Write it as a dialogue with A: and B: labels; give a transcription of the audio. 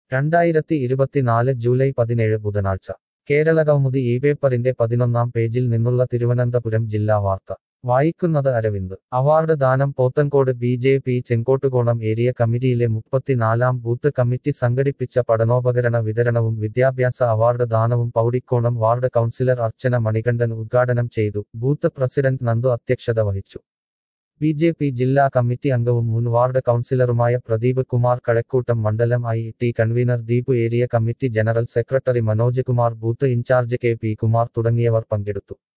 A: രണ്ടായിരത്തി ഇരുപത്തിനാല് ജൂലൈ പതിനേഴ് ബുധനാഴ്ച കേരളകൗമുദി ഈ പേപ്പറിന്റെ പതിനൊന്നാം പേജിൽ നിന്നുള്ള തിരുവനന്തപുരം ജില്ലാ വാർത്ത വായിക്കുന്നത് അരവിന്ദ് അവാർഡ് ദാനം Pothencode B J P Chenkottukonam area കമ്മിറ്റിയിലെ മുപ്പത്തിനാലാം ബൂത്ത് കമ്മിറ്റി സംഘടിപ്പിച്ച പഠനോപകരണ വിതരണവും വിദ്യാഭ്യാസ അവാർഡ് ദാനവും പൗടിക്കോണം വാർഡ് കൗൺസിലർ അർച്ചന മണികണ്ഠൻ ഉദ്ഘാടനം ചെയ്തു ബൂത്ത് പ്രസിഡന്റ് നന്ദു അധ്യക്ഷത വഹിച്ചു ബി ജെ പി ജില്ലാ കമ്മിറ്റി അംഗവും മുൻ വാർഡ് കൗൺസിലറുമായ പ്രദീപ് കുമാർ കഴക്കൂട്ടം മണ്ഡലം I T convener Deepu area committee general secretary Manoj Kumar booth incharge K P Kumar തുടങ്ങിയവർ പങ്കെടുത്തു